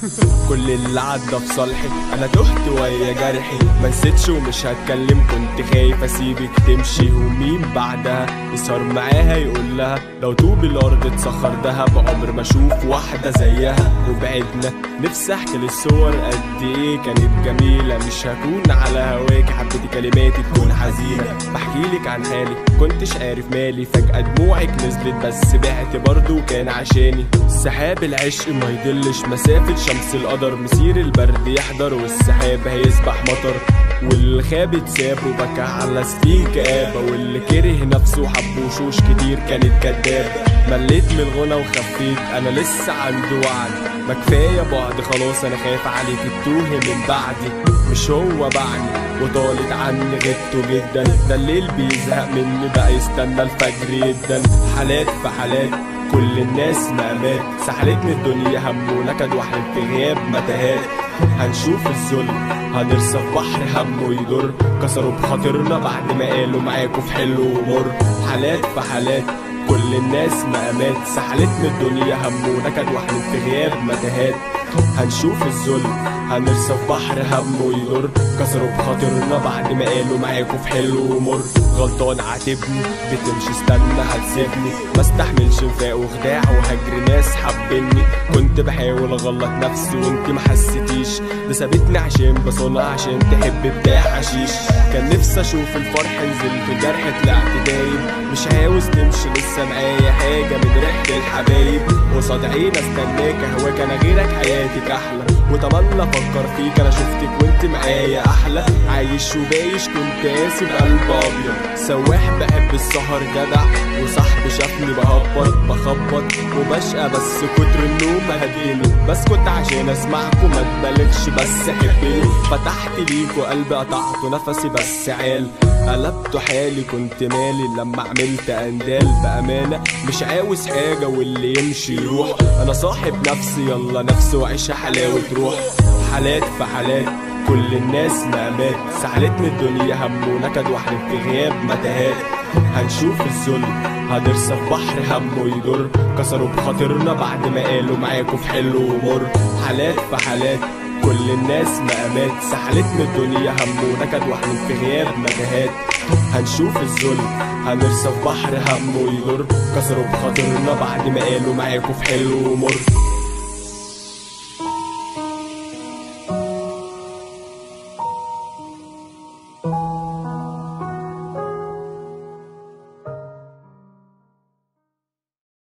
كل اللي عدى في صالحي انا تهت ويا جرحي ما نسيتش ومش هتكلم كنت خايف اسيبك تمشي ومين بعدها يسهر معاها يقول لها لو طوب الارض اتسخر دهب عمر ما اشوف واحده زيها وبعدنا نفسي احكي للصور قد ايه كانت جميله مش هكون على هواك حبيت كلماتي تكون حزينه بحكي لك عن حالي كنتش عارف مالي فجاه دموعك نزلت بس بعت برضه كان عشاني سحاب العشق ما يضلش مسافه شمس القدر مسير البرد يحضر والسحاب هيسبح مطر واللي خاب اتساب وبكى على سنين كآبة واللي كره نفسه وحب وشوش كتير كانت كدابة مليت من الغنى وخفيت انا لسه عندي وعد ما كفاية بعد خلاص انا خايف عليك تتوه من بعدي مش هو بعدي وطالت عني غبته جدا ده الليل بيزهق مني بقى يستنى الفجر يدن حالات في حالات كل الناس مقامات سحلتني الدنيا هم ونكد واحد في غياب متاهات هنشوف الذل هنرسى في بحر هم ويضر كسروا بخاطرنا بعد ما قالوا معاكوا في حلو ومر حالات في حالات كل الناس مقامات سحلتني الدنيا هم ونكد واحد في غياب متاهات هنشوف الذل هنرسى في بحر هم ويضر كسروا بخاطرنا بعد ما قالوا معاكوا في حلو ومر غلطان عاتبني بتمشي استنى هتسيبني ما استحملش وفاق وخداع وهجر ناس حبني كنت بحاول اغلط نفسي وانت ما حسيتيش ده سابتني عشان بصنع عشان تحب بتاع حشيش كان نفسي اشوف الفرح نزل في جرح طلعت دايب مش عاوز تمشي لسه معايا حاجه من ريحه الحبايب قصاد عين استناك هواك انا غيرك حياتك احلى وتمنى افكر فيك انا شفتك وانت معايا احلى عايش وبايش كنت قاسي بقلب ابيض سواح بحب السهر جدع وصاحبي شافني بهبط بخبط وبشقى بس كتر النوم هديني بسكت عشان اسمعكم ما تبالغش بس حبني فتحت ليكوا قلبي قطعت نفسي بس عال قلبت حالي كنت مالي لما عملت اندال بامانه مش عاوز حاجه واللي يمشي يروح انا صاحب نفسي يلا نفسي وعيش حلاوه روح حالات في حالات كل الناس مقامات سحلتني الدنيا هم ونكد واحد في غياب متاهات هنشوف الذل هنرسى في بحر هم ويضر كسروا بخاطرنا بعد ما قالوا معاكوا في حلو ومر حالات في حالات كل الناس مقامات سحلتني الدنيا هم ونكد واحد في غياب متاهات هنشوف الذل هنرسى في بحر هم ويضر كسروا بخاطرنا بعد ما قالوا معاكوا في حلو ومر